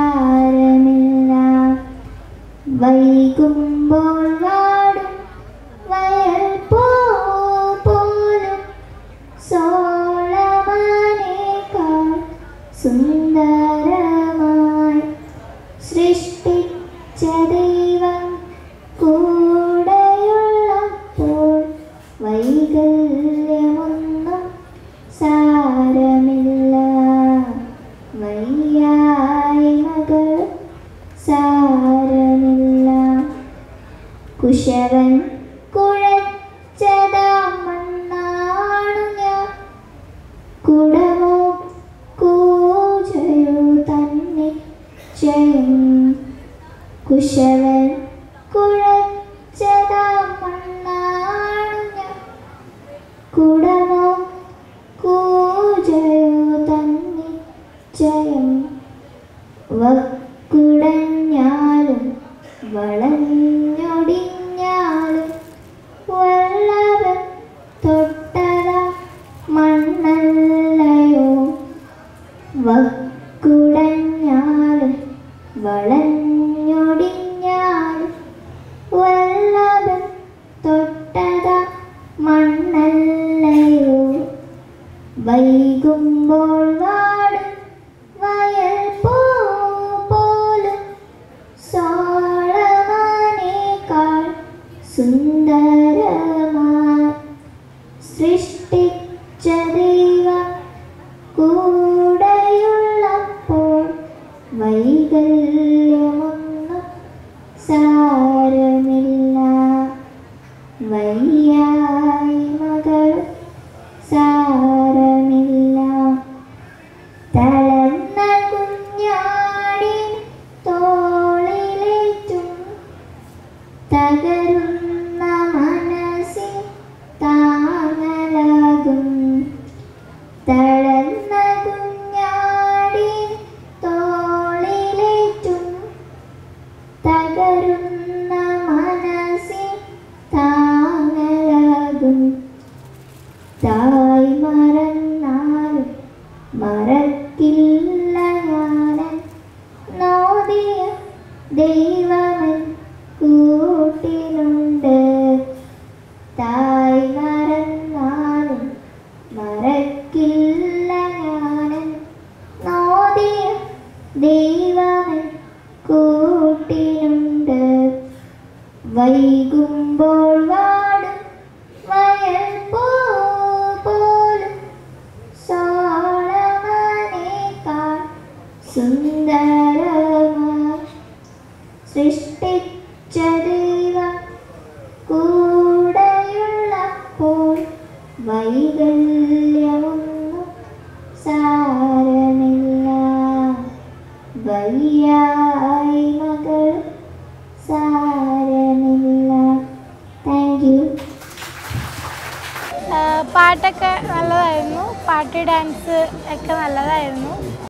സാരമില്ല വൈകുമ്പോൾ വാടും വയൽ പൂ പോലും സോളമനേക്കാൾ സുന്ദരമായി സൃഷ്ടിച്ച ദൈവം കൂടെയുള്ളപ്പോൾ വൈകല്യമൊന്നും സാരമില്ല വയ്യായ്മകൾ സാരമില്ല കുശവൻ കുഴച്ചതാ മണ്ണാണു ഞാൻ കുടമോ കൂജയോ തന്നെ ജയം കുശവൻ കുഴച്ചതാ മണ്ണാണു ഞാൻ കുടമോ കൂജയോ തന്നെ ജയം വക്കുടഞ്ഞാലും വളഞ്ഞൊടിഞ്ഞാലും വല്ലവൻ തൊട്ടത മണ്ണല്ലയോ വക്കുടഞ്ഞാലും വളഞ്ഞൊടിഞ്ഞാലും വല്ലവൻ തൊട്ടത മണ്ണല്ലയോ വൈകുമ്പോൾ വാടും വയൽ പൂ പോലും സോളമാനേക്കാൾ സുന്ദരമായി സൃഷ്ടിച്ച ദൈവം കൂടെയുള്ളപ്പോൾ വൈകല്യമൊന്നും സാരമില്ല വയ്യായ്മകൾ സാരമില്ല തളർന്ന കുഞ്ഞാടി തോളിലേറ്റും തകരുന്ന മനസ്സിൽ താങ്ങലാകും തളർന്ന കുഞ്ഞാടി തോളിലേറ്റും തകരുന്ന മനസ്സിൽ താങ്ങലാകും തായ് മറന്നാലും മറക്കില്ല ഞാനൻ നോദിയ ദൈവമൻ കൂട്ടിനുണ്ട് തായ് മറന്നാലും മറക്കില്ല ഞാനൻ നോദിയ ദൈവമൻ കൂട്ടിനുണ്ട് വൈകുമ്പോൾ വാടും വയൽ പൂ പോലും സോളമനേക്കാൾ സുന്ദരമായി സൃഷ്ടിച്ച ദൈവം കൂടെയുള്ളപ്പോൾ വൈകല്യമൊന്നും സാരമില്ല വയ്യായ്മകൾ സാരമില്ല താങ്ക് യു ആ, പാട്ടൊക്കെ നല്ലതായിരുന്നു പാട്ട് ഡാൻസ് ഒക്കെ നല്ലതായിരുന്നു